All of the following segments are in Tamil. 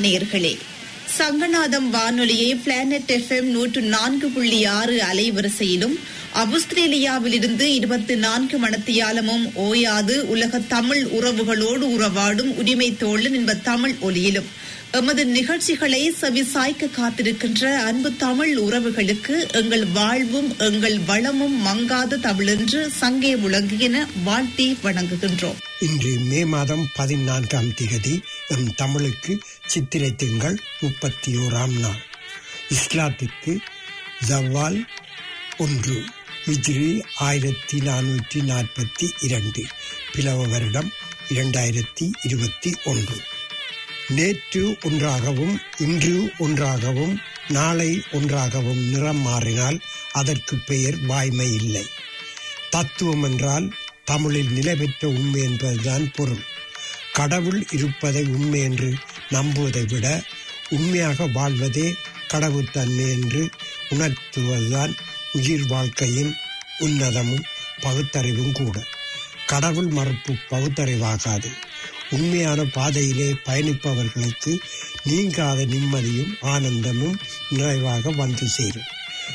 நேர்களே சங்கநாதம் வானொலியை பிளானட் எஃப்எம் நூற்று நான்கு புள்ளி ஆறு அலைவரிசையிலும் அவுஸ்திரேலியாவிலிருந்து இருபத்தி நான்கு மணத்தியாலமும் ஓயாது உலக தமிழ் உறவுகளோடு உறவாடும் உரிமை தோழன் என்ப தமிழ் ஒலியிலும் எமது நிகழ்ச்சிகளை செவிசாய்க்க காத்திருக்கின்ற அன்பு தமிழ் உறவுகளுக்கு எங்கள் வாழ்வும் எங்கள் வளமும் மங்காத தமிழென்று சங்கே முழங்குகின வாழ்த்தி வணங்குகின்றோம் இன்று மே மாதம் பதினான்காம் திகதி எம் தமிழுக்கு சித்திரை திங்கள் முப்பத்தி ஓராம் நாள் இஸ்லாத்திற்கு ஜவ்வால் ஒன்று ஹிஜ்ரி ஆயிரத்தி நானூற்றி நாற்பத்தி இரண்டு பிளவ வருடம் இரண்டாயிரத்தி இருபத்தி ஒன்று நேற்று ஒன்றாகவும் இன்று ஒன்றாகவும் நாளை ஒன்றாகவும் நிறம் மாறினால் அதற்கு பெயர் வாய்மை இல்லை தத்துவம் என்றால் தமிழில் நிலை பெற்ற உண்மை என்பதுதான் பொருள் கடவுள் இருப்பதை உண்மை என்று நம்புவதை விட உண்மையாக வாழ்வதே கடவுள்தன்மை என்று உணர்த்துவதுதான் உயிர் வாழ்க்கையின் உன்னதமும் பகுத்தறிவும் கூட கடவுள் மறுப்பு பகுத்தறிவாகாது உண்மையான பாதையிலே பயணிப்பவர்களுக்கு நீங்காத நிம்மதியும் ஆனந்தமும் நிறைவாக வந்து சேரும்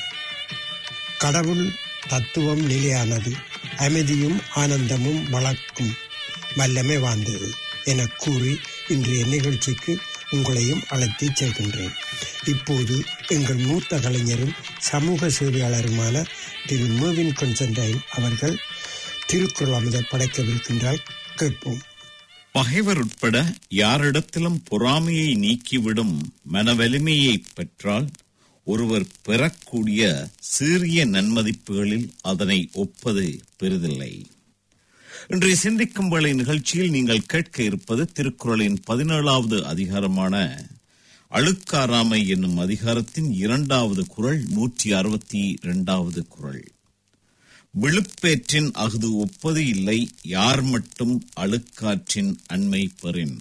கடவுள் தத்துவம் நிலையானது அமைதியும் ஆனந்தமும் வளர்க்கும் வல்லமை வாழ்ந்தது என கூறி இன்றைய நிகழ்ச்சிக்கு உங்களையும் அழைத்து சேர்க்கின்றேன் இப்போது எங்கள் மூத்த கலைஞரும் சமூக சேவையாளருமான திரு மூவின் கொன்சன்டைன் அவர்கள் திருக்குறள் அமுதை படைக்கவிருக்கின்றால் கேட்போம் பகைவர் உட்பட யாரிடத்திலும் பொறாமையை நீக்கிவிடும் மனவலிமையை பெற்றால் ஒருவர் பெறக்கூடிய சிறிய நன்மதிப்புகளில் அதனை ஒப்பது பெரிதில்லை இன்றைய சிந்திக்கும் வேளை நிகழ்ச்சியில் நீங்கள் கேட்க இருப்பது திருக்குறளின் பதினேழாவது அதிகாரமான அழுக்காராமை என்னும் அதிகாரத்தின் இரண்டாவது குரல் நூற்றி அறுபத்தி இரண்டாவது குரல் விழுப்பேற்றின் அகுது ஒப்பது இல்லை யார் மட்டும் அழுக்காற்றின் அண்மை பெறின்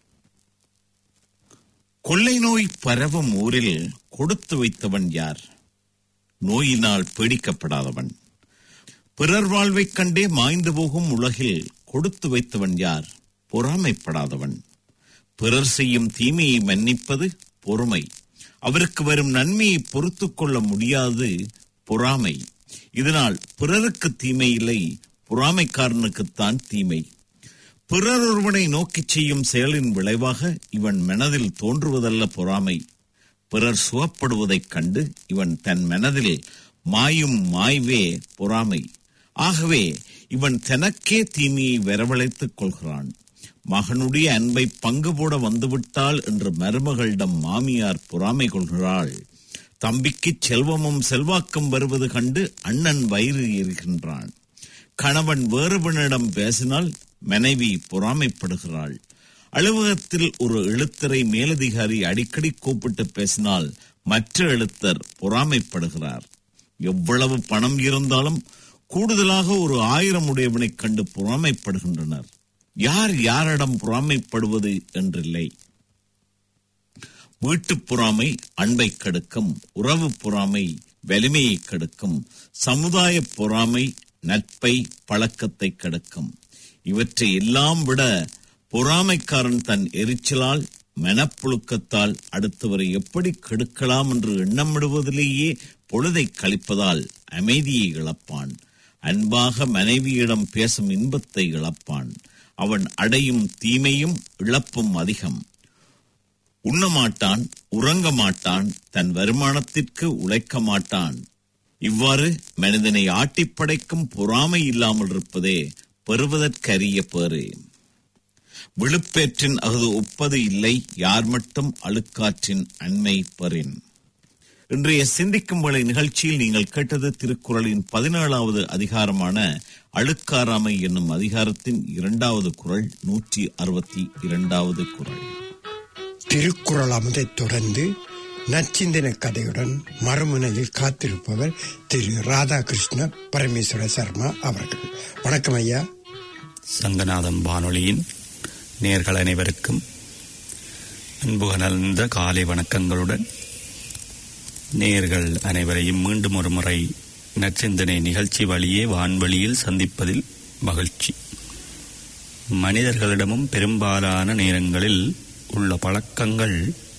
கொள்ளை நோய் பரவும் ஊரில் கொடுத்து வைத்தவன் யார் நோயினால் பீடிக்கப்படாதவன் பிறர் வாழ்வைக் கண்டே மாய்ந்து போகும் உலகில் கொடுத்து வைத்தவன் யார் பொறாமைப்படாதவன் பிறர் செய்யும் தீமையை மன்னிப்பது பொறுமை அவருக்கு வரும் நன்மையை பொறுத்துக் கொள்ள முடியாது பொறாமை இதனால் பிறருக்கு தீமை இல்லை பொறாமைக்காரனுக்குத்தான் தீமை பிறர் ஒருவனை நோக்கிச் செய்யும் செயலின் விளைவாக இவன் மனதில் தோன்றுவதல்ல பொறாமை பிறர் சுகப்படுவதைக் கண்டு இவன் தன் மனதில் மாயும் மாய்வே பொறாமை ஆகவே இவன் தனக்கே தீமையை வரவழைத்துக் கொள்கிறான் மகனுடைய அன்பை பங்கு போட வந்துவிட்டாள் என்று மருமகளிடம் மாமியார் பொறாமை கொள்கிறாள் தம்பிக்கு செல்வமும் செல்வாக்கும் வருவது கண்டு அண்ணன் வயிறு எரிகின்றான் கணவன் வேறுவனிடம் பேசினால் மனைவி பொறாமைப்படுகிறாள் அலுவலகத்தில் ஒரு எழுத்தரை மேலதிகாரி அடிக்கடி கூப்பிட்டு பேசினால் மற்ற எழுத்தர் பொறாமைப்படுகிறார் எவ்வளவு பணம் இருந்தாலும் கூடுதலாக ஒரு ஆயிரம் உடையவனைக் கண்டு பொறாமைப்படுகின்றனர் யார் யாரிடம் பொறாமைப்படுவது என்றில்லை வீட்டுப் பொறாமை அன்பை கெடுக்கும் உறவு பொறாமை வலிமையை கெடுக்கும் சமுதாய பொறாமை நட்பை பழக்கத்தை கெடுக்கும் இவற்றை எல்லாம் விட பொறாமைக்காரன் தன் எரிச்சலால் மனப்புழுக்கத்தால் அடுத்தவரை எப்படி கெடுக்கலாம் என்று எண்ணமிடுவதிலேயே பொழுதை கழிப்பதால் அமைதியை இழப்பான் அன்பாக மனைவியிடம் பேசும் இன்பத்தை இழப்பான் அவன் அடையும் தீமையும் இழப்பும் அதிகம் உண்ணமாட்டான் உறங்க மாட்டான் தன் வருமானத்திற்கு உழைக்க மாட்டான் இவ்வாறு மனிதனை ஆட்டிப் படைக்கும் பொறாமை இல்லாமல் இருப்பதே பெறுவதற்கரிய பேறு விழுப்பேற்றின் அகுது ஒப்பது இல்லை யார் மட்டும் அழுக்காற்றின் அண்மை பெறின் இன்றைய சிந்திக்கும் வேளை நிகழ்ச்சியில் நீங்கள் கேட்டது திருக்குறளின் பதினேழாவது அதிகாரமான அழுக்காராமை என்னும் அதிகாரத்தின் இரண்டாவது குரல் நூற்றி அறுபத்தி இரண்டாவது குரல் திருக்குறள் அமுதைத் தொடர்ந்து நச்சிந்தன கதையுடன் மறுமுனையில் காத்திருப்பவர் திரு ராதாகிருஷ்ண பரமேஸ்வர சர்மா அவர்கள் வணக்கம் ஐயா சங்கநாதம் வானொலியின் நேர்கள் அனைவருக்கும் அன்பு கலந்த காலை வணக்கங்களுடன் நேர்கள் அனைவரையும் மீண்டும் ஒரு முறை நற்சிந்தனை நிகழ்ச்சி வழியே வான்வழியில் சந்திப்பதில் மகிழ்ச்சி மனிதர்களிடமும் பெரும்பாலான நேரங்களில் உள்ள பழக்கங்கள்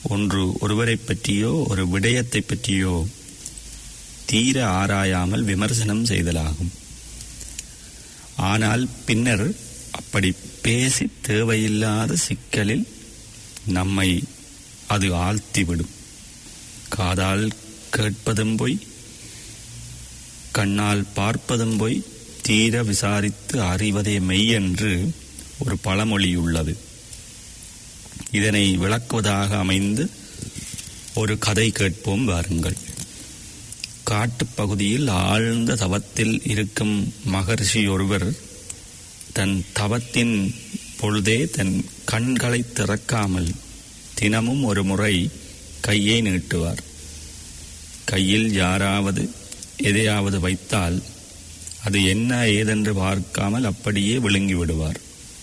ஒன்று ஒருவரைப் பற்றியோ ஒரு விடயத்தைப் பற்றியோ தீர ஆராயாமல் விமர்சனம் செய்தலாகும் ஆனால் பின்னர் அப்படி பேசி தேவையில்லாத சிக்கலில் நம்மை அது ஆழ்த்திவிடும் காதால் கேட்பதும் பொய் கண்ணால் பார்ப்பதும் பொய் தீர விசாரித்து அறிவதே மெய் என்று ஒரு பழமொழி உள்ளது இதனை விளக்குவதாக அமைந்து ஒரு கதை கேட்போம் வாருங்கள் காட்டுப் பகுதியில் ஆழ்ந்த தவத்தில் இருக்கும் மகர்ஷி ஒருவர் தன் தவத்தின் பொழுதே தன் கண்களை திறக்காமல் தினமும் ஒரு முறை கையை நீட்டுவார் கையில் யாராவது எதையாவது வைத்தால் அது என்ன ஏதென்று பார்க்காமல் அப்படியே விழுங்கி விடுவார்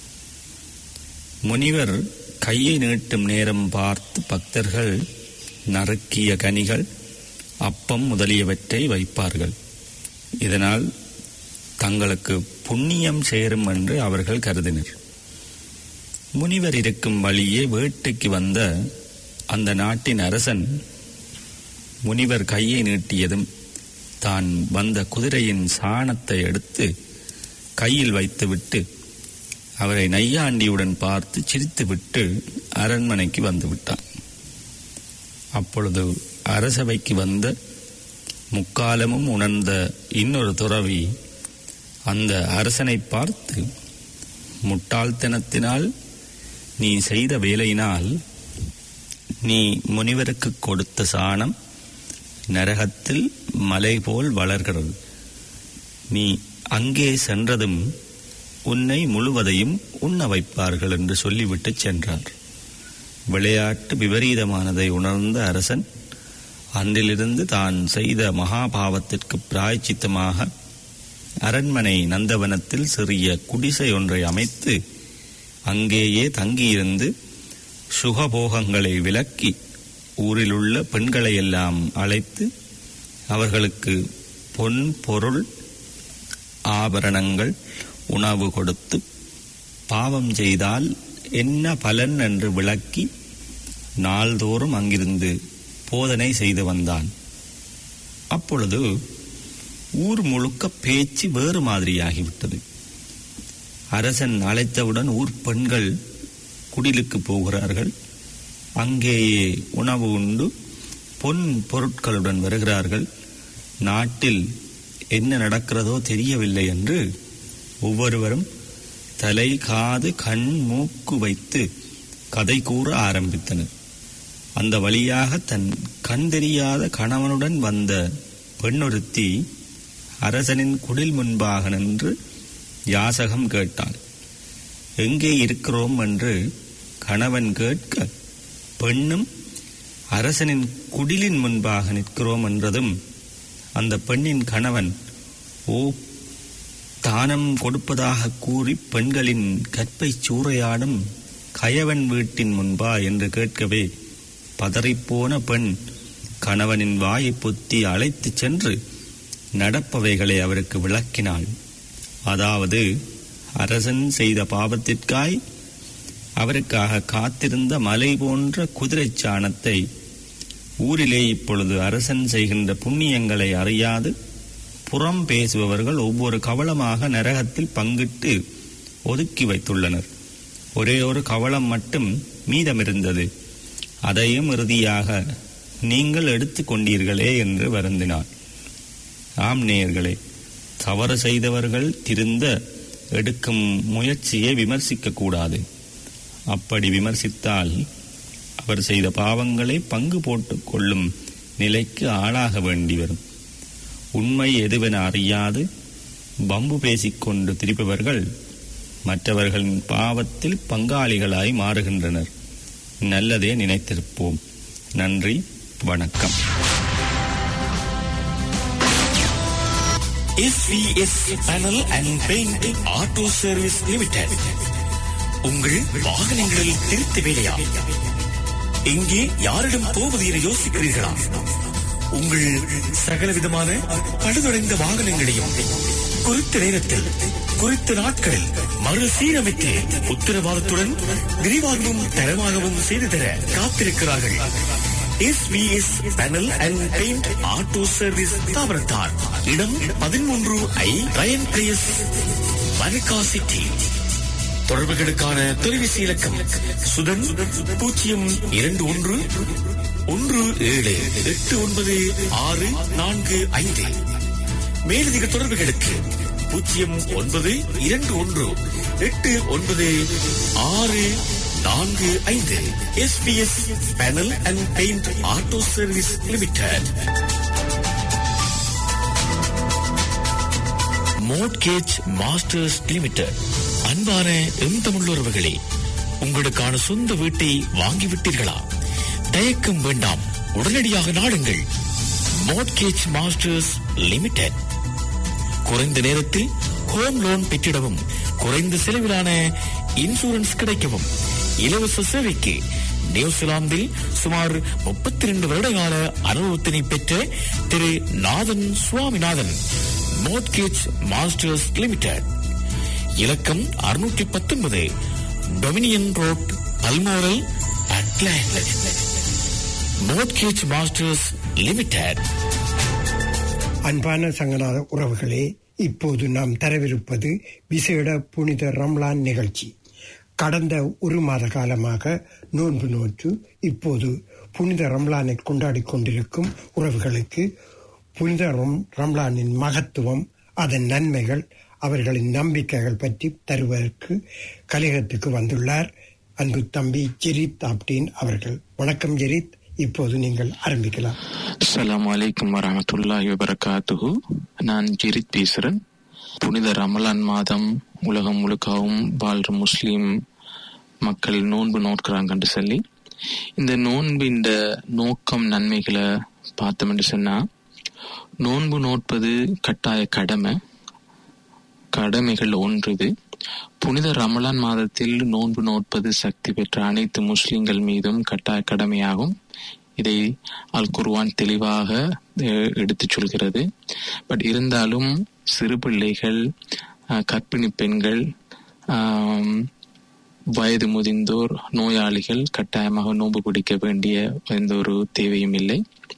முனிவர் கையை நீட்டும் நேரம் பார்த்து பக்தர்கள் நறுக்கிய கனிகள் அப்பம் முதலியவற்றை வைப்பார்கள் இதனால் தங்களுக்கு புண்ணியம் சேரும் என்று அவர்கள் கருதினர் முனிவர் இருக்கும் வழியே வேட்டைக்கு வந்த அந்த நாட்டின் அரசன் முனிவர் கையை நீட்டியதும் தான் வந்த குதிரையின் சாணத்தை எடுத்து கையில் வைத்துவிட்டு அவரை நையாண்டியுடன் பார்த்து சிரித்துவிட்டு அரண்மனைக்கு வந்து விட்டான் அப்பொழுது அரசவைக்கு வந்த முக்காலமும் உணர்ந்த இன்னொரு துறவி அந்த அரசனை பார்த்து முட்டாள்தனத்தினால் நீ செய்த வேலையினால் நீ முனிவருக்கு கொடுத்த சாணம் நரகத்தில் மலை போல் வளர்கிறது நீ அங்கே சென்றதும் உன்னை முழுவதையும் உண்ண வைப்பார்கள் என்று சொல்லிவிட்டு சென்றார் விளையாட்டு விபரீதமானதை உணர்ந்த அரசன் அன்றிலிருந்து தான் செய்த மகாபாவத்திற்கு பிராய்ச்சித்தமாக அரண்மனை நந்தவனத்தில் சிறிய குடிசை ஒன்றை அமைத்து அங்கேயே தங்கியிருந்து சுகபோகங்களை விலக்கி ஊரிலுள்ள பெண்களையெல்லாம் அழைத்து அவர்களுக்கு பொன் பொருள் ஆபரணங்கள் உணவு கொடுத்து பாவம் செய்தால் என்ன பலன் என்று விளக்கி நாள்தோறும் அங்கிருந்து போதனை செய்து வந்தான் அப்பொழுது ஊர் முழுக்க பேச்சு வேறு மாதிரியாகிவிட்டது அரசன் அழைத்தவுடன் ஊர் பெண்கள் குடிலுக்கு போகிறார்கள் அங்கேயே உணவு உண்டு பொன் பொருட்களுடன் வருகிறார்கள் நாட்டில் என்ன நடக்கிறதோ தெரியவில்லை என்று ஒவ்வொருவரும் தலை காது கண் மூக்கு வைத்து கதை கூற ஆரம்பித்தனர் அந்த வழியாக தன் கண் தெரியாத கணவனுடன் வந்த பெண்ணொருத்தி அரசனின் குடில் முன்பாக நின்று யாசகம் கேட்டாள் எங்கே இருக்கிறோம் என்று கணவன் கேட்க பெண்ணும் அரசனின் குடிலின் முன்பாக நிற்கிறோம் என்றதும் அந்த பெண்ணின் கணவன் ஓ தானம் கொடுப்பதாக கூறி பெண்களின் கற்பை சூறையாடும் கயவன் வீட்டின் முன்பா என்று கேட்கவே பதறிப்போன பெண் கணவனின் வாயை பொத்தி அழைத்துச் சென்று நடப்பவைகளை அவருக்கு விளக்கினாள் அதாவது அரசன் செய்த பாவத்திற்காய் அவருக்காக காத்திருந்த மலை போன்ற குதிரைச் சாணத்தை ஊரிலே இப்பொழுது அரசன் செய்கின்ற புண்ணியங்களை அறியாது புறம் பேசுபவர்கள் ஒவ்வொரு கவளமாக நரகத்தில் பங்கிட்டு ஒதுக்கி வைத்துள்ளனர் ஒரே ஒரு கவளம் மட்டும் மீதமிருந்தது அதையும் இறுதியாக நீங்கள் எடுத்துக் கொண்டீர்களே என்று வருந்தினார் ஆம் நேயர்களே தவறு செய்தவர்கள் திருந்த எடுக்கும் முயற்சியை விமர்சிக்க கூடாது அப்படி விமர்சித்தால் அவர் செய்த பாவங்களை பங்கு போட்டுக் கொள்ளும் நிலைக்கு ஆளாக வேண்டி வரும் உண்மை எதுவென அறியாது பம்பு பேசிக்கொண்டு திரிப்பவர்கள் மற்றவர்களின் பாவத்தில் பங்காளிகளாய் மாறுகின்றனர் நல்லதே நினைத்திருப்போம் நன்றி வணக்கம் SVS panel and paint auto service limited உங்கள் வாகனங்களில் திருத்த வேலையா எங்கே யாரிடம் போவது என யோசிக்கிறீர்களா உங்கள் சகல விதமான பழுதடைந்த வாகனங்களையும் குறித்த நேரத்தில் குறித்த நாட்களில் மறுசீரமைத்து உத்தரவாதத்துடன் விரிவாகவும் தரமாகவும் செய்து தர காத்திருக்கிறார்கள் SVS panel and paint auto service தாவரத்தார் இடம் பதிமூன்று ஐ ரயன் பிளேஸ் வனகா சிட்டி தொடர்புகளுக்கான தொலைபேசி இலக்கம் சுதன் பூஜ்ஜியம் இரண்டு ஒன்று ஒன்று ஏழு எட்டு ஒன்பது ஆறு நான்கு ஐந்து மேலதிக தொடர்புகளுக்கு பூஜ்ஜியம் ஒன்பது இரண்டு ஒன்று எட்டு ஒன்பது ஆறு நான்கு ஐந்து SBS panel and paint auto service limited mortgage masters limited அன்பான எம் தமிழுறவுகளே உங்களுக்கான சொந்த வீட்டை வாங்கிவிட்டீர்களா தயக்கம் வேண்டாம் உடனடியாக நாடுங்கள் மோட்கேஜ் மாஸ்டர்ஸ் லிமிடெட் குறைந்த நேரத்தில் ஹோம் லோன் பெற்றிடவும் குறைந்த செலவிலான இன்சூரன்ஸ் கிடைக்கவும் இலவச சேவைக்கு நியூசிலாந்தில் சுமார் முப்பத்தி ரெண்டு வருடகால அனுபவத்தினை பெற்ற திரு Nathan Swaminathan mortgage masters limited இலக்கம் அறுநூற்றி பத்தொன்பது Dominion road Balmoral Auckland mortgage masters limited அன்பான சங்கநாத உறவுகளே இப்போது நாம் தரவிருப்பது விசேட புனித ரம்லான் நிகழ்ச்சி கடந்த ஒரு மாத காலமாக நோன்பு நோற்று இப்போது புனித ரம்லானை கொண்டாடிக் கொண்டிருக்கும் உறவுகளுக்கு புனித ரம் ரம்லானின் மகத்துவம் அதன் நன்மைகள் அவர்களின் நம்பிக்கைகள் பற்றி தருவதற்கு கலையகத்துக்கு வந்துள்ளார் அன்பு தம்பி ஜெரித் ஆப்டீன் அவர்கள் வணக்கம் ஜெரித் இப்போது நீங்கள் ஆரம்பிக்கலாம் அஸ்ஸலாமு அலைக்கும் வரஹமத்துல்லாஹி வபரகாத்துஹு நான் ஜெரித் பேசுறேன் புனித ரமலான் மாதம் உலகம் முழுக்கவும் வாழ்ற முஸ்லீம் மக்கள் நோன்பு நோக்கிறாங்கன்னு சொல்லி இந்த நோன்பு இந்த நோக்கம் நன்மைகளை பார்த்தோம்னு சொன்னா நோன்பு நோட்பது கட்டாய கடமை கடமைகள் ஒன்று இது புனித ரமலான் மாதத்தில் நோன்பு நோட்பது சக்தி பெற்ற அனைத்து முஸ்லிம்கள் மீதும் கட்டாய கடமையாகும் இதை அல் குர்வான் தெளிவாக அஹ், எடுத்துச் சொல்கிறது பட் இருந்தாலும் சிறு பிள்ளைகள் அஹ், கர்ப்பிணி பெண்கள் ஆம், வயது முதிர்ந்தோர் நோயாளிகள் கட்டாயமாக நோன்பு பிடிக்க வேண்டிய எந்த ஒரு தேவையும் இல்லை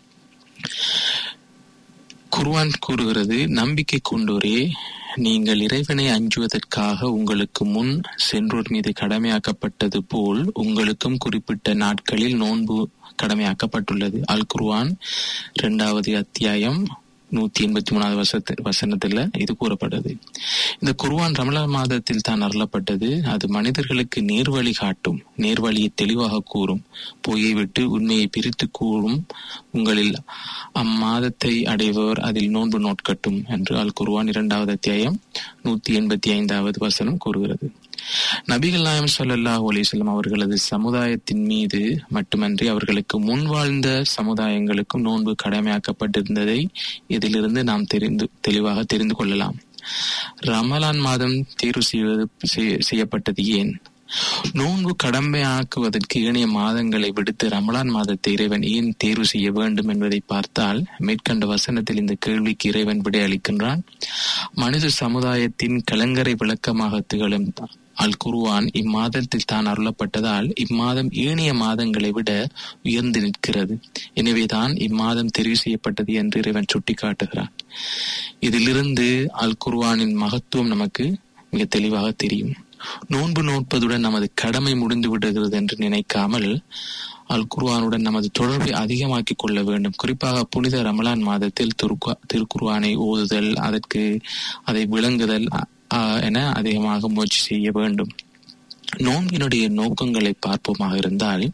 குர்ஆன் கூறுகிறது நம்பிக்கை கொண்டோரே நீங்கள் இறைவனை அஞ்சுவதற்காக உங்களுக்கு முன் சென்றோர் மீது கடமையாக்கப்பட்டது போல் உங்களுக்கும் குறிப்பிட்ட நாட்களில் நோன்பு கடமையாக்கப்பட்டுள்ளது அல் குர்ஆன் இரண்டாவது அத்தியாயம் நூத்தி எண்பத்தி மூணாவது வசத்து வசனத்துல இது கூறப்பட்டது இந்த குர்ஆன் ரமலான் மாதத்தில் தான் அருளப்பட்டது அது மனிதர்களுக்கு நேர்வழி காட்டும் நேர்வழியை தெளிவாக கூறும் பொய்யை விட்டு உண்மையை பிரித்து கூறும் உங்களில் அம்மாதத்தை அடைவர் அதில் நோன்பு நோட்கட்டும் என்று அல் குர்ஆன் இரண்டாவது அத்தியாயம் நூத்தி எண்பத்தி ஐந்தாவது வசனம் கூறுகிறது நபிகள் நாயம் ஸல்லல்லாஹு அலைஹி வஸல்லம் அவர்களது சமுதாயத்தின் மீது மட்டுமன்றி அவர்களுக்கு முன் வாழ்ந்த சமுதாயங்களுக்கும் நோன்பு கடமையாக்கப்பட்டிருந்ததை இதிலிருந்து நாம் தெரிந்து தெளிவாக தெரிந்து கொள்ளலாம் ரமலான் மாதம் தேர்வு செய்வது செய்- செய்யப்பட்டது ஏன் நோன்பு கடமையாக்குவதற்கு ஏனைய மாதங்களை விடுத்து ரமலான் மாதத்தை இறைவன் ஏன் தேர்வு செய்ய வேண்டும் என்பதை பார்த்தால் மேற்கண்ட வசனத்தில் இந்த கேள்விக்கு இறைவன் விடை அளிக்கின்றான் மனித சமுதாயத்தின் கலங்கரை விளக்கமாக திகழும் அல் குர்ஆன் இம்மாதத்தில் தான் அருளப்பட்டதால் இம்மாதம் ஏனைய மாதங்களை விட உயர்ந்து நிற்கிறது எனவேதான் இம்மாதம் தெரிவு செய்யப்பட்டது என்று இறைவன் சுட்டிக்காட்டுகிறான் இதிலிருந்து அல் குர்ஆனின் மகத்துவம் நமக்கு மிக தெளிவாக தெரியும் நோன்பு நோட்பதுடன் நமது கடமை முடிந்து விடுகிறது என்று நினைக்காமல் அல் குர்ஆனுடன் நமது தொடர்பை அதிகமாக்கிக் கொள்ள வேண்டும் குறிப்பாக புனித ரமலான் மாதத்தில் திருக்குவா- திருக்குர்ஆனை ஓதுதல் அதற்கு அதை விளங்குதல் அ- அ, என அதிகமாக முயற்சி செய்ய வேண்டும் நோன்பினுடைய நோக்கங்களை பார்ப்போமாக இருந்தால்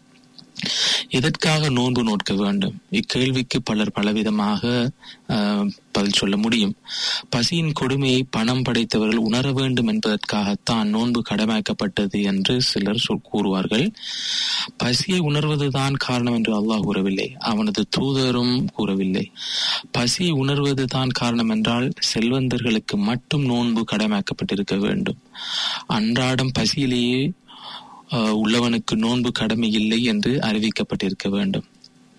எதற்காக நோன்பு நோட்க வேண்டும் இக்கேள்விக்கு பலர் பலவிதமாக ஆஹ், பதில் சொல்ல முடியும் பசியின் கொடுமையை பணம் படைத்தவர்கள் உணர வேண்டும் என்பதற்காகத்தான் நோன்பு கடமையாக்கப்பட்டது என்று சிலர் சொல் கூறுவார்கள் பசியை உணர்வதுதான் காரணம் என்று அல்லாஹ் கூறவில்லை அவனது தூதரும் கூறவில்லை பசியை உணர்வதுதான் காரணம் என்றால் செல்வந்தர்களுக்கு மட்டும் நோன்பு கடமையாக்கப்பட்டிருக்க வேண்டும் அன்றாடம் பசியிலேயே ஆஹ் உள்ளவனுக்கு நோன்பு கடமை இல்லை என்று அறிவிக்கப்பட்டிருக்க வேண்டும்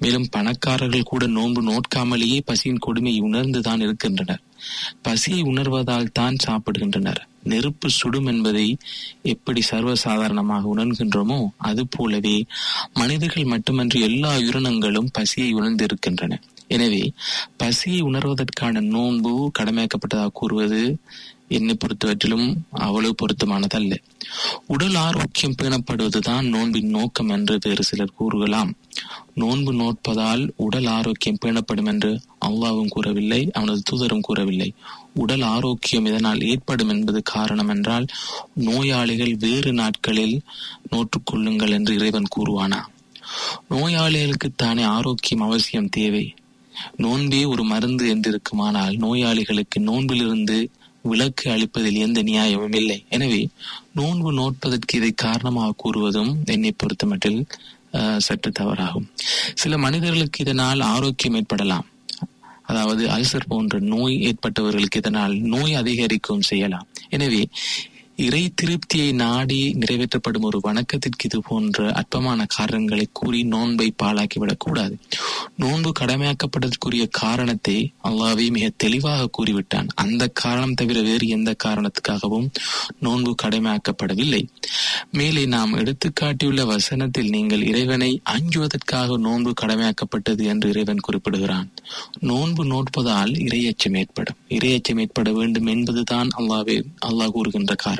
மேலும் பணக்காரர்கள் கூட நோன்பு நோட்காமலேயே பசியின் கொடுமையை உணர்ந்துதான் இருக்கின்றனர் பசியை உணர்வதால் தான் சாப்பிடுகின்றனர் நெருப்பு சுடும் என்பதை எப்படி சர்வசாதாரணமாக உணர்கின்றோமோ அது போலவே மனிதர்கள் மட்டுமன்றி எல்லா உயிரினங்களும் பசியை உணர்ந்திருக்கின்றன எனவே பசியை உணர்வதற்கான நோன்பு கடமையாக்கப்பட்டதாக கூறுவது என்னை பொறுத்தவற்றிலும் அவ்வளவு பொருத்தமானதல்ல உடல் ஆரோக்கியம் பேணப்படுவதுதான் நோன்பின் நோக்கம் என்று வேறு சிலர் கூறுகலாம் நோன்பு நோட்பதால் உடல் ஆரோக்கியம் பேணப்படும் என்று அல்லாவும் கூறவில்லை அவனது தூதரும் கூறவில்லை உடல் ஆரோக்கியம் இதனால் ஏற்படும் என்பது காரணம் என்றால் நோயாளிகள் வேறு நாட்களில் நோற்றுக்கொள்ளுங்கள் என்று இறைவன் கூறுவானா நோயாளிகளுக்கு தானே ஆரோக்கியம் அவசியம் தேவை நோன்பே ஒரு மருந்து என்று இருக்குமானால் நோயாளிகளுக்கு நோன்பிலிருந்து விலக்கு அளிப்பதில் எந்த நியாயமும் இல்லை எனவே நோன்பு நோட்பதற்கு இதை காரணமாக கூறுவதும் என்னை பொறுத்தமட்டில் அஹ், சற்று தவறாகும் சில மனிதர்களுக்கு இதனால் ஆரோக்கியம் ஏற்படலாம் அதாவது அல்சர் போன்ற நோய் ஏற்பட்டவர்களுக்கு இதனால் நோய் அதிகரிக்கவும் செய்யலாம் எனவே இறை திருப்தியை நாடி நிறைவேற்றப்படும் ஒரு வணக்கத்திற்கு இது போன்ற அற்பமான காரணங்களை கூறி நோன்பை பாழாக்கிவிடக் கூடாது நோன்பு கடமையாக்கப்பட்டதற்குரிய காரணத்தை அல்லாவே மிக தெளிவாக கூறிவிட்டான் அந்த காரணம் தவிர வேறு எந்த காரணத்துக்காகவும் நோன்பு கடமையாக்கப்படவில்லை மேலே நாம் எடுத்துக்காட்டியுள்ள வசனத்தில் நீங்கள் இறைவனை அஞ்சுவதற்காக நோன்பு கடமையாக்கப்பட்டது என்று இறைவன் குறிப்பிடுகிறான் நோன்பு நோட்பதால் இரையச்சம் ஏற்படும் இரையச்சம் ஏற்பட வேண்டும் என்பதுதான் அல்லாவே அல்லாஹ் கூறுகின்ற காரணம்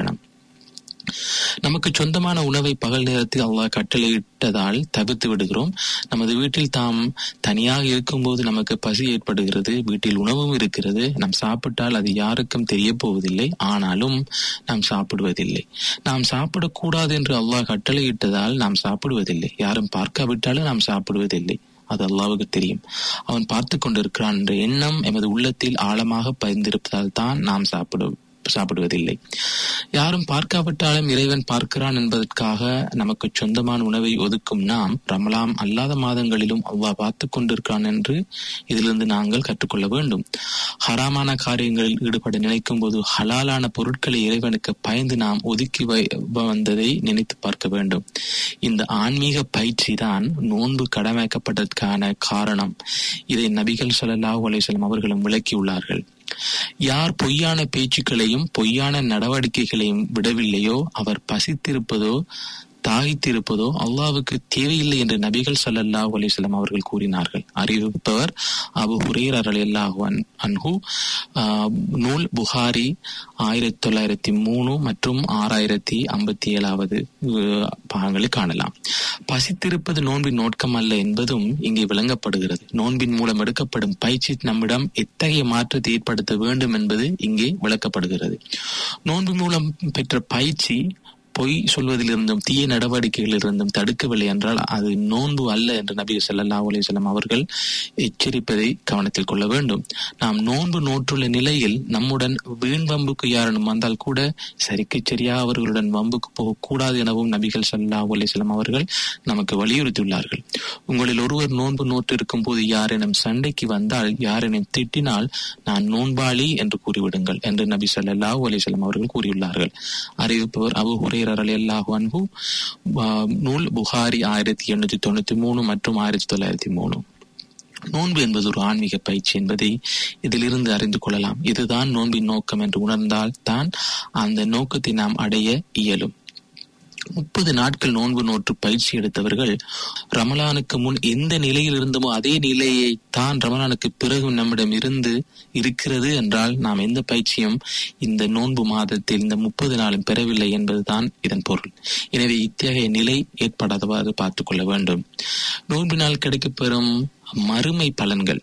நமக்கு சொந்தமான உணவை பகல் நேரத்தில் அல்லாஹ் கட்டளையிட்டதால் தவிர்த்து விடுகிறோம் நமது வீட்டில் தாம் தனியாக இருக்கும்போது நமக்கு பசி ஏற்படுகிறது வீட்டில் உணவும் இருக்கிறது நாம் சாப்பிட்டால் அது யாருக்கும் தெரிய போவதில்லை ஆனாலும் நாம் சாப்பிடுவதில்லை நாம் சாப்பிடக்கூடாது என்று அல்லாஹ் கட்டளையிட்டதால் நாம் சாப்பிடுவதில்லை யாரும் பார்க்காவிட்டாலும் நாம் சாப்பிடுவதில்லை அது அல்லாவுக்கு தெரியும் அவன் பார்த்து கொண்டிருக்கிறான் என்ற எண்ணம் எமது உள்ளத்தில் ஆழமாக பதிந்திருப்பதால் தான் நாம் சாப்பிடு சாப்பிடுவதில்லை யாரும் பார்க்காவிட்டாலும் இறைவன் பார்க்கிறான் என்பதற்காக நமக்கு சொந்தமான உணவை ஒதுக்கும் நாம் ரமலாம் அல்லாத மாதங்களிலும் அல்லாஹ் பார்த்து கொண்டிருக்கிறான் என்று இதிலிருந்து நாங்கள் கற்றுக்கொள்ள வேண்டும் ஹராமான காரியங்களில் ஈடுபட நினைக்கும் போது ஹலாலான பொருட்களை இறைவனுக்கு பயந்து நாம் ஒதுக்கி வை- வந்ததை நினைத்து பார்க்க வேண்டும் இந்த ஆன்மீக பயிற்சி தான் நோன்பு கடமைக்கப்பட்டதற்கான காரணம் இதை நபிகள் ஸல்லல்லாஹு அலைஹி வஸல்லம் அவர்களும் விளக்கியுள்ளார்கள் யார் பொய்யான பேச்சுக்களையும் பொய்யான நடவடிக்கைகளையும் விடவில்லையோ அவர் பசித்திருப்பதோ தாகித்திருப்பதோ அல்லாவுக்கு தேவையில்லை என்று நபிகள் ஸல்லல்லாஹு அலைஹி வஸல்லம் அவர்கள் கூறினார்கள் அறிவிப்பவர் அபு ஹுரேரர் ரலியல்லாஹு அன்- அன்ஹு ஆஹ், நூல் புகாரி ஆயிரத்தி தொள்ளாயிரத்தி மூணு மற்றும் ஆறாயிரத்தி ஐம்பத்தி ஏழாவது அஹ், பாகங்களில் காணலாம் பசித்திருப்பது நோன்பின் நோட்கம் அல்ல என்பதும் இங்கே விளங்கப்படுகிறது நோன்பின் மூலம் எடுக்கப்படும் பயிற்சி நம்மிடம் எத்தகைய மாற்றத்தை ஏற்படுத்த வேண்டும் என்பது இங்கே விளக்கப்படுகிறது நோன்பு மூலம் பெற்ற பயிற்சி பொய் சொல்வதிலிருந்தும் தீய நடவடிக்கைகளிலிருந்தும் தடுக்கவில்லை என்றால் அது நோன்பு அல்ல என்று நபி ஸல்லல்லாஹு அலைஹி வஸல்லம் அவர்கள் எச்சரிப்பதை கவனத்தில் கொள்ள வேண்டும் நாம் நோன்பு நோற்றுள்ள நிலையில் நம்முடன் வீண் வம்புக்கு யாரும் வந்தால் கூட சரிக்கு சரியா அவர்களுடன் வம்புக்கு போகக்கூடாது எனவும் நபிகள் ஸல்லல்லாஹு அலைஹி வஸல்லம் அவர்கள் நமக்கு வலியுறுத்தியுள்ளார்கள் உங்களில் ஒருவர் நோன்பு நோட்டு இருக்கும் போது யாரேனும் சண்டைக்கு வந்தால் யாரேனும் திட்டினால் நான் நோன்பாளி என்று கூறிவிடுங்கள் என்று நபி ஸல்லல்லாஹு அலைஹி வஸல்லம் அவர்கள் கூறியுள்ளார்கள் அறிவிப்பவர் அபு ஹுரைரர் ரலியல்லாஹு அன்ஹு ஆ, நூல் புகாரி ஆயிரத்தி எண்ணூத்தி தொண்ணூத்தி மூணு மற்றும் ஆயிரத்தி தொள்ளாயிரத்தி மூணு நோன்பு என்பது ஒரு ஆன்மீக பயிற்சி என்பதை இதிலிருந்து அறிந்து கொள்ளலாம் இதுதான் நோன்பின் நோக்கம் என்று உணர்ந்தால் தான் அந்த நோக்கத்தை நாம் அடைய இயலும் முப்பது நாட்கள் நோன்பு நோற்று பயிற்சி எடுத்தவர்கள் ரமலானுக்கு முன் எந்த நிலையில் இருந்தமோ அதே நிலையை தான் ரமலானுக்கு பிறகு நம்மிடம் இருந்து இருக்கிறது என்றால் நாம் எந்த பயிற்சியும் இந்த நோன்பு மாதத்தில் இந்த முப்பது நாளும் பெறவில்லை என்பதுதான் இதன் பொருள் எனவே இத்தகைய நிலை ஏற்படாதவாறு பார்த்துக் கொள்ள வேண்டும் நோன்பினால் கிடைக்கப்பெறும் மறுமை பலன்கள்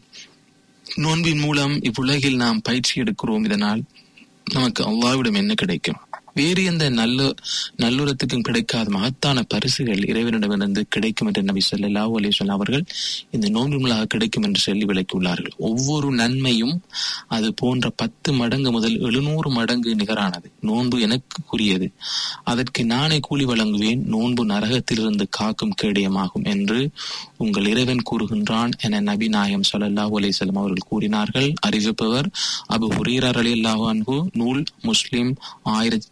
நோன்பின் மூலம் இவ்வுலகில் நாம் பயிற்சி எடுக்கிறோம் இதனால் நமக்கு அல்லாவிடம் என்ன கிடைக்கும் வேறு எந்த நல்ல நல்லுறத்துக்கும் கிடைக்காத மகத்தான பரிசுகள் இறைவனிடமிருந்து கிடைக்கும் என்று நபி ஸல்லல்லாஹு அலைஹி வஸல்லம் அவர்கள் இந்த நோன்பு மூலமாக கிடைக்கும் என்று சொல்லி விளக்கியுள்ளார்கள் ஒவ்வொரு நன்மையும் அது போன்ற பத்து மடங்கு முதல் எழுநூறு மடங்கு நிகரானது நோன்பு எனக்குரியது அதற்கு நானே கூலி வழங்குவேன் நோன்பு நரகத்திலிருந்து காக்கும் கேடயமாகும் என்று உங்கள் இறைவன் கூறுகின்றான் என நபி நாயம் ஸல்லல்லாஹு அலைஹி வஸல்லம் அவர்கள் கூறினார்கள் அறிவிப்பவர் அபு ஹுரீரா ரலியல்லாஹு அன்ஹு நூல் முஸ்லிம் ஆயிரத்தி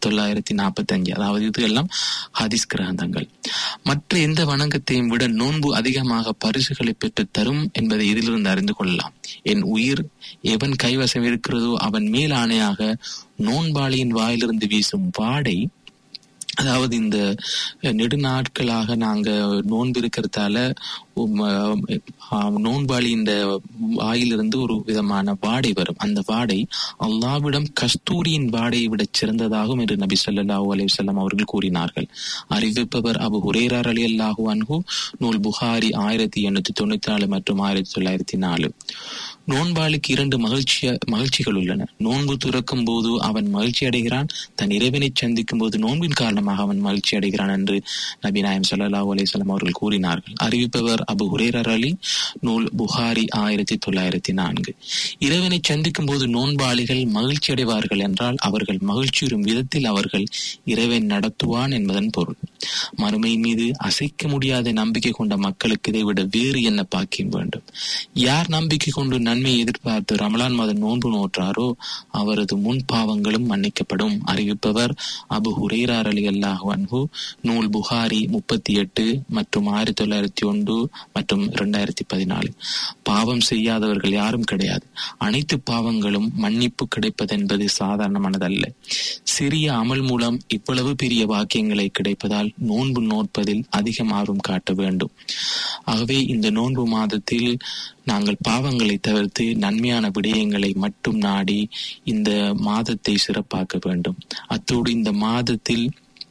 தொள்ளாயிரத்தி நாற்பத்தி அஞ்சு அதாவது இது எல்லாம் ஹதீஸ் கிரகந்தங்கள் மற்ற எந்த வணக்கத்தையும் விட நோன்பு அதிகமாக பரிசுகளை பெற்று தரும் என்பதை இதிலிருந்து அறிந்து கொள்ளலாம் என் உயிர் எவன் கைவசம் இருக்கிறதோ அவன் மேல் ஆணையாக நோன்பாளியின் வாயிலிருந்து வீசும் வாடை அதாவது இந்த நெடுநாட்களாக நாங்க நோன்பு இருக்கிறதால உம், ஆஹ், நோன்பாளி இந்த வாயிலிருந்து ஒரு விதமான வாடை வரும் அந்த வாடை அல்லாவிடம் கஸ்தூரியின் வாடையை விட சிறந்ததாகும் என்று நபி ஸல்லல்லாஹு அலைஹி வஸல்லம் அவர்கள் கூறினார்கள் அறிவிப்பவர் அபு ஹுரேரார் அலி அல்லாஹு அன்ஹு நூல் புகாரி ஆயிரத்தி எண்ணூத்தி தொண்ணூத்தி நாலு மற்றும் ஆயிரத்தி தொள்ளாயிரத்தி நாலு நோன்பாளிக்கு இரண்டு மகிழ்ச்சிய மகிழ்ச்சிகள் உள்ளன நோன்பு துறக்கும் போது அவன் மகிழ்ச்சி அடைகிறான் தன் இறைவனை சந்திக்கும் போது நோன்பின் காரணமாக அவன் மகிழ்ச்சி அடைகிறான் என்று நபி நாயம் ஸல்லல்லாஹு அலைஹி வஸல்லம் அவர்கள் கூறினார்கள் அறிவிப்பவர் அபு ஹுரேரர் அலி நூல் புகாரி ஆயிரத்தி தொள்ளாயிரத்தி நான்கு இறைவனை சந்திக்கும் போது நோன்பாளிகள் மகிழ்ச்சி அடைவார்கள் என்றால் அவர்கள் மகிழ்ச்சியுறும் விதத்தில் அவர்கள் இறைவன் நடத்துவான் என்பதன் பொருள் மறுமை மீது அசைக்க முடியாத நம்பிக்கை கொண்ட மக்களுக்கு இதை விட வேறு என்ன பாக்கியம் வேண்டும் யார் நம்பிக்கை கொண்டு நன்மையை எதிர்பார்த்து ரமலான் மாதம் நோன்பு நோற்றாரோ அவரது முன் பாவங்களும் மன்னிக்கப்படும் அறிவிப்பவர் அபு ஹுரேரார் அலி அல்லாஹ் அன்ஹு நூல் புகாரி முப்பத்தி எட்டு மற்றும் ஆயிரத்தி தொள்ளாயிரத்தி ஒன்று மற்றும் இரண்டாயிரத்தி பதினாலு பாவம் செய்யாதவர்கள் யாரும் கிடையாது அனைத்து பாவங்களும் மன்னிப்பு கிடைப்பது என்பது சாதாரணமானதல்ல சிறிய அமல் மூலம் இவ்வளவு பெரிய வாக்கியங்களை கிடைப்பதால் நோன்பு நோற்பதில் அதிகம் ஆர்வம் காட்ட வேண்டும் ஆகவே இந்த நோன்பு மாதத்தில் நாங்கள் பாவங்களை தவிர்த்து நன்மையான விடயங்களை மட்டும் நாடி இந்த மாதத்தை சிறப்பாக்க வேண்டும் அத்தோடு இந்த மாதத்தில்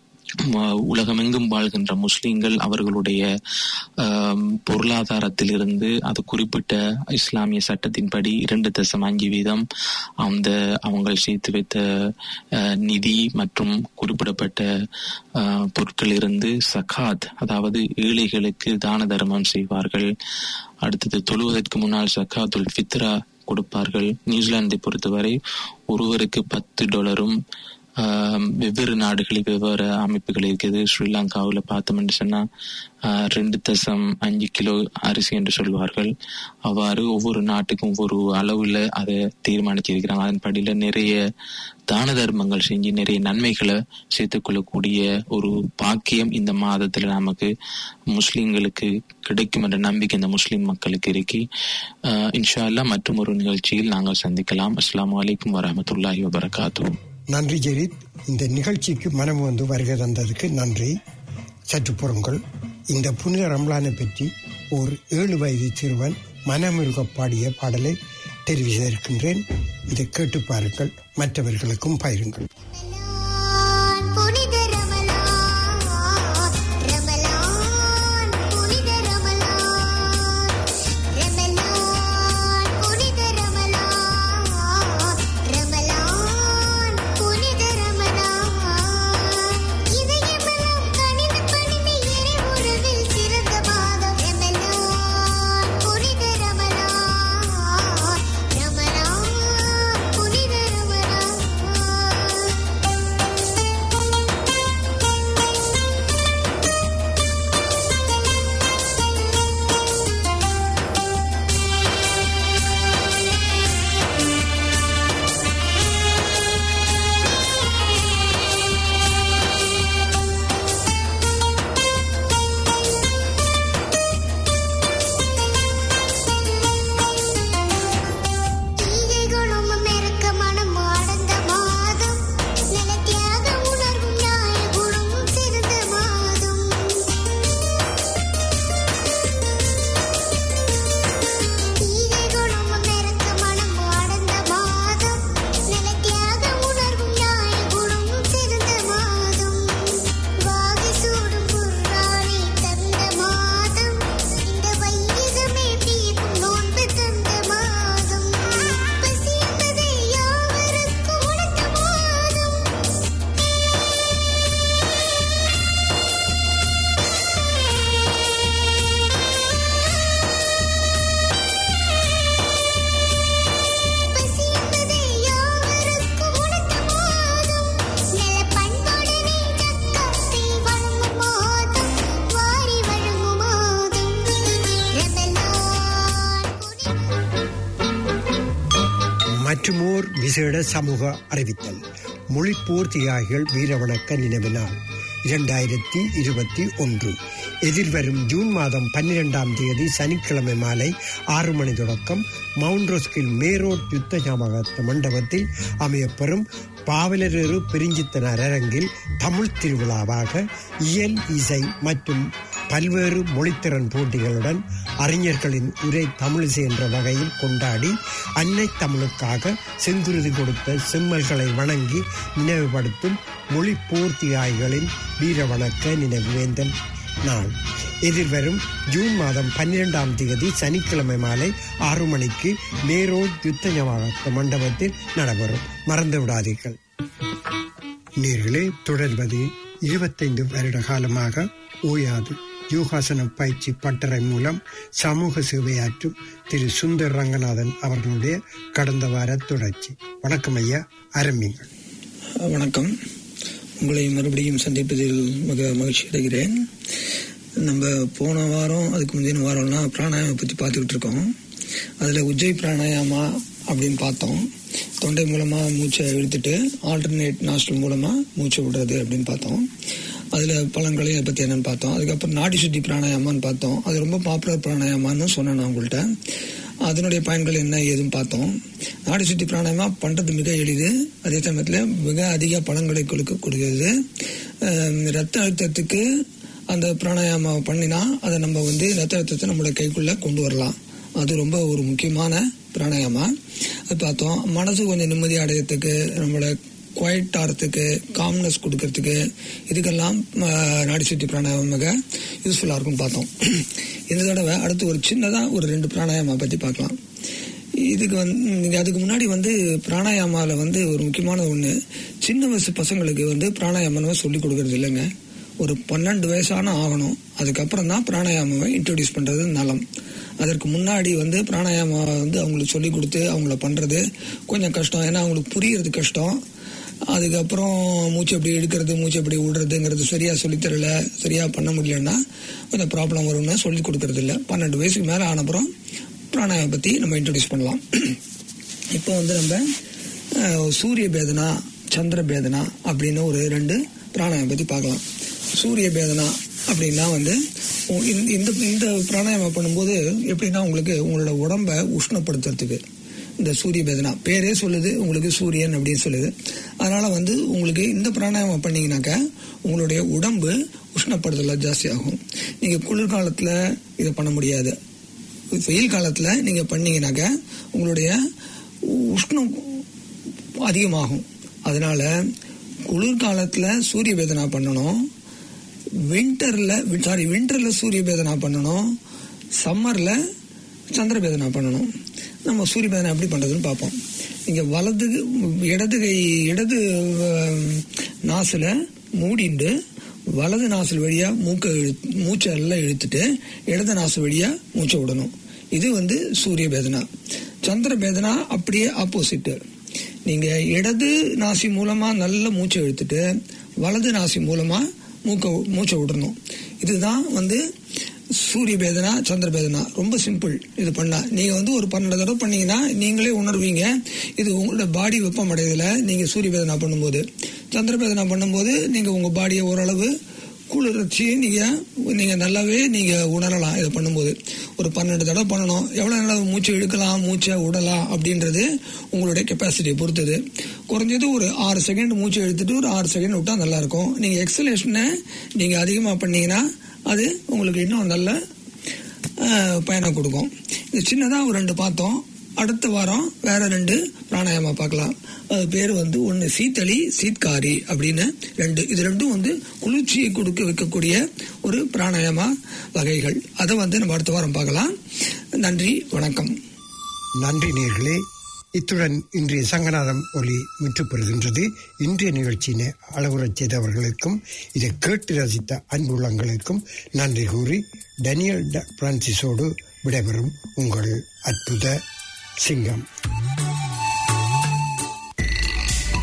ம- உலகமெங்கும் வாழ்கின்ற முஸ்லிம்கள் அவர்களுடைய ஆம், பொருளாதாரத்திலிருந்து அது குறிப்பிட்ட இஸ்லாமிய சட்டத்தின்படி இரண்டு தசம் அஞ்சு வீதம் அந்த அவங்க சேர்த்து வைத்த அஹ், நிதி மற்றும் குறிப்பிடப்பட்ட அஹ், பொருட்களிலிருந்து சகாத் அதாவது ஏழைகளுக்கு தான தர்மம் செய்வார்கள் அடுத்தது தொழுவதற்கு முன்னால் சகாத்துல் ஃபித்ரா கொடுப்பார்கள் நியூசிலாந்தை பொறுத்தவரை ஒருவருக்கு பத்து டாலரும் ஆஹ் வெவ்வேறு நாடுகளில் வெவ்வேறு அமைப்புகள் இருக்குது ஸ்ரீலங்காவில் பார்த்தோம்னு சொன்னா ஆஹ் ரெண்டு தசம் அஞ்சு கிலோ அரிசி என்று சொல்வார்கள் அவ்வாறு ஒவ்வொரு நாட்டுக்கும் ஒவ்வொரு அளவுல அதை தீர்மானிச்சிருக்கிறாங்க அதன்படியில நிறைய தான தர்மங்கள் செஞ்சு நிறைய நன்மைகளை சேர்த்துக் கொள்ளக்கூடிய ஒரு பாக்கியம் இந்த மாதத்துல நமக்கு முஸ்லிம்களுக்கு கிடைக்கும் என்ற நம்பிக்கை இந்த முஸ்லிம் மக்களுக்கு இருக்கு ஆஹ் இன்ஷா அல்லாஹ் மற்றும் ஒரு நிகழ்ச்சியில் நாங்கள் சந்திக்கலாம் அஸ்ஸலாமு அலைக்கும் வரஹ்மத்துல்லாஹி வபரகாத்துஹு நன்றி ஜெரித் இந்த நிகழ்ச்சிக்கு மனம் வந்து வருகை தந்ததுக்கு நன்றி சற்று பொறுங்கள் இந்த புனித ரம்லானை பற்றி ஒரு ஏழு வயது சிறுவன் மனமிருக பாடிய பாடலை தெரிவு செய்திருக்கின்றேன் இதை கேட்டு பாருங்கள் மற்றவர்களுக்கும் பயிருங்கள் ரமலான் புனித ரமலான் ரமலான் புனித ரமலான் ரமலான் புனித ரமலான் ரமலான் புனித ரமலான் இதயமெல்லாம் கனிந்து பணிந்து இறை உறவில் சிறந்த மாதம் ரமலான் புனித ரமலான் ரமலான் புனித ரமலான் தீயை குணமும் நெருக்க மனமும் அடர்ந்த மாதம் நிலத்தியாக உணர்வும் நியாய குணமும் சிறந்த மாதம் தீயை குணமும் நெருக்க மனமும் அடர்ந்த மாதம் நிலத்தியாக உணர்வும் நியாய குணமும் சிறந்த மாதம் வாகை சூடும் புறாணி தந்த மாதம் இந்த வையகமே தீர்க்கும் நோன்பு தந்த மாதம் பசி என்பதை யாவருக்கும் உணர்ந்த மாதம் பசி என்பதை யாவருக்கும் உணர்ந்த மாதம் நில பண்புடனே தக்காத்தை வழங்கும் மாதம் வாரி வழங்கும் மாதம் ரமலான் புனித மற்றுமோர் விசேட சமூக அறிவித்தல் மொழிப்போர் தியாகிகள் வீரவணக்க நினைவு நாள் இரண்டாயிரத்தி இருபத்தி ஒன்று எதிர்வரும் ஜூன் மாதம் பன்னிரெண்டாம் தேதி சனிக்கிழமை மாலை ஆறு மணி தொடக்கம் மவுண்ட் ரோஸ்கில் மேரோட் யுத்த ஞாபகத்த மண்டபத்தில் அமையப்பெறும் பாவலரேறு பெருஞ்சித்தனார் அரங்கில் தமிழ் திருவிழாவாக இயல் இசை மற்றும் பல்வேறு மொழித்திறன் போட்டிகளுடன் அறிஞர்களின் உரை தமிழிசை என்ற வகையில் கொண்டாடி அன்னை தமிழுக்காக செங்குருதி கொடுத்த செம்மல்களை வணங்கி நினைவுபடுத்தும் மொழி பூர்த்தியாய்களின் வீர வணக்க நினைவேந்தன் நாள் எதிர்வரும் ஜூன் மாதம் பன்னிரெண்டாம் தேதி சனிக்கிழமை மாலை ஆறு மணிக்கு நேரோட் யுத்த ஞாபக மண்டபத்தில் நடைபெறும் மறந்து விடாதீர்கள் நேர்களே தொடர்வது இருபத்தைந்து வருட காலமாக ஓயாது யோகாசன பயிற்சி பட்டறை மூலம் சமூக சேவையாற்றும் திரு சுந்தர் ரங்கநாதன் அவர்களுடைய கடந்த வார தொடர்ச்சி வணக்கம் ஐயா ஆரம்பிங்கள் வணக்கம் உங்களை மறுபடியும் சந்திப்பதில் மிக மகிழ்ச்சி அடைகிறேன் நம்ம போன வாரம் அதுக்கு முந்தின வாரம்லாம் பிராணாயாமம் பற்றி பார்த்துக்கிட்டு இருக்கோம் அதில் உஜ்ஜை பிராணாயாமா அப்படின்னு பார்த்தோம் தொண்டை மூலமாக மூச்சை இழுத்துட்டு ஆல்டர்னேட் நாஸ்டல் மூலமாக மூச்சை விடுறது அப்படின்னு பார்த்தோம் அதில் பலன்களையும் அதை பற்றி என்னன்னு பார்த்தோம் அதுக்கப்புறம் நாடி சுத்தி பிராணாயாமான்னு பார்த்தோம் அது ரொம்ப பாப்புலர் பிராணாயாமான்னு சொன்னேன் நான் உங்கள்கிட்ட அதனுடைய பயன்கள் என்ன ஏதுன்னு பார்த்தோம் நாடி சுத்தி பிராணாயமா பண்றது மிக எளிது அதே சமயத்தில் மிக அதிக பலன்களை கொடுக்கக்கூடியது அஹ் ரத்த அழுத்தத்துக்கு அந்த பிராணாயாமா பண்ணினா அதை நம்ம வந்து ரத்த அழுத்தத்தை நம்மளோட கைக்குள்ள கொண்டு வரலாம் அது ரொம்ப ஒரு முக்கியமான பிராணாயாமா அது பார்த்தோம் மனசு கொஞ்சம் நிம்மதி அடையறதுக்கு நம்மளோட குவைட் ஆகிறதுக்கு காம்னஸ் கொடுக்கறதுக்கு இதுக்கெல்லாம் அஹ், நாடி சுத்தி பிராணாயாமம் மிக யூஸ்ஃபுல்லாக இருக்கும்னு பார்த்தோம் இந்த தடவை அடுத்து ஒரு சின்னதாக ஒரு ரெண்டு பிராணாயாமா பற்றி பார்க்கலாம் இதுக்கு வந்து நீங்க அதுக்கு முன்னாடி வந்து பிராணாயாமால வந்து ஒரு முக்கியமான ஒண்ணு சின்ன வயசு பசங்களுக்கு வந்து பிராணாயாமம் சொல்லி கொடுக்கறது இல்லைங்க ஒரு பன்னெண்டு வயசான ஆகணும் அதுக்கப்புறம் தான் பிராணாயாமாவை இன்ட்ரோடியூஸ் பண்றது நலம் அதற்கு முன்னாடி வந்து பிராணாயாமம் வந்து அவங்களுக்கு சொல்லி கொடுத்து அவங்கள பண்றது கொஞ்சம் கஷ்டம் ஏன்னா அவங்களுக்கு புரியறது கஷ்டம் அதுக்கப்புறம் மூச்சு எப்படி எடுக்கிறது மூச்சு எப்படி விடுறதுங்கிறது சரியா சொல்லித் தரல சரியா பண்ண முடியலன்னா கொஞ்சம் ப்ராப்ளம் வரும்னு சொல்லி கொடுக்கறது இல்ல பன்னெண்டு வயசுக்கு மேல ஆனப்புறம் பிராணாயாமம் பத்தி நம்ம இன்ட்ரோடியூஸ் பண்ணலாம் இப்போ வந்து நம்ம அஹ், சூரிய பேதனா சந்திர பேதனா அப்படின்னு ஒரு ரெண்டு பிராணாயாமம் பத்தி பார்க்கலாம் சூரிய பேதனா அப்படின்னா வந்து உ- இந்த- இந்த இந்த பிராணாயாமம் பண்ணும்போது எப்படின்னா உங்களுக்கு உங்களோட உடம்ப உஷ்ணப்படுத்துறதுக்கு இந்த சூரிய பேதனா பேரே சொல்லுது உங்களுக்கு சூரியன் அப்படின்னு சொல்லுது அதனால வந்து உங்களுக்கு இந்த பிராணாயாமம் பண்ணீங்கன்னாக்க உங்களுடைய உடம்பு உஷ்ணப்படுதல ஜாஸ்தி ஆகும் நீங்க குளிர்காலத்துல இதை பண்ண முடியாது வெயில் காலத்துல நீங்க பண்ணீங்கன்னாக்க உங்களுடைய உஷ்ணம் அதிகமாகும் அதனால குளிர்காலத்துல சூரிய வேதனா பண்ணணும் வின்டர்ல சாரி வின்டர்ல சூரிய வேதனா பண்ணணும் சம்மர்ல சந்திர வேதனா பண்ணணும் நம்ம சூரிய வேதனை எப்படி பண்றதுன்னு பார்ப்போம் இங்க வலது இடது கை இடது அஹ், நாசுல மூடிண்டு வலது நாசல் வழியா மூக்க இழு- மூச்சை எல்லாம் இழுத்துட்டு இடது நாசல் வழியா மூச்சை விடணும் இது வந்து சூரிய பேதனா சந்திர பேதனா அப்படியே ஆப்போசிட் நீங்க இடது நாசி மூலமா நல்ல மூச்சை இழுத்துட்டு வலது நாசி மூலமா மூக்க மூச்சை விடணும் இதுதான் வந்து சூரிய பேதனா சந்திர பேதனா ரொம்ப சிம்பிள் இது பண்ணா நீங்க வந்து ஒரு பன்னெண்டு தடவை பண்ணீங்கன்னா நீங்களே உணர்வீங்க இது உங்களோட பாடி வெப்பம் அடையதுல நீங்க சூரிய பேதனா பண்ணும்போது சந்திர பேதனா பண்ணும்போது நீங்க உங்க பாடியை ஓரளவு குளிர்ச்சி நீங்க நீங்க நல்லாவே நீங்க உணரலாம் இதை பண்ணும்போது ஒரு பன்னெண்டு தடவை பண்ணணும் எவ்வளவு நாள் மூச்சை இழுக்கலாம் மூச்சை விடலாம் அப்படின்றது உங்களுடைய கெப்பாசிட்டியை பொறுத்தது குறைஞ்சது ஒரு ஆறு செகண்ட் மூச்சை இழுத்துட்டு ஒரு ஆறு செகண்ட் விட்டா நல்லா இருக்கும் நீங்க எக்ஸலேஷனை நீங்க அதிகமா பண்ணீங்கன்னா அது உங்களுக்கு இன்னும் நல்ல அஹ், பயனை கொடுக்கும் இது சின்னதா ஒரு ரெண்டு பார்த்தோம் அடுத்த வாரம் வேற ரெண்டு பிராணாயாமா பார்க்கலாம் அது பேர் வந்து ஒன்னு சீத்தளி சீத்காரி அப்படின்னு ரெண்டு இது ரெண்டும் வந்து குளிர்ச்சியை கொடுக்க வைக்கக்கூடிய ஒரு பிராணாயாமா வகைகள் அதை வந்து நம்ம அடுத்த வாரம் பார்க்கலாம் நன்றி வணக்கம் நன்றி நேர்களே இத்துடன் இன்றைய சங்கநாதம் ஒலி முற்றுப்பெறுகின்றது இன்றைய நிகழ்ச்சியினை அளவுறச் செய்தவர்களுக்கும் இதை கேட்டு ரசித்த அன்புள்ளங்களுக்கும் நன்றி கூறி டேனியல் ட- பிரான்சிஸோடு விடைபெறும் உங்கள் அற்புத சிங்கம்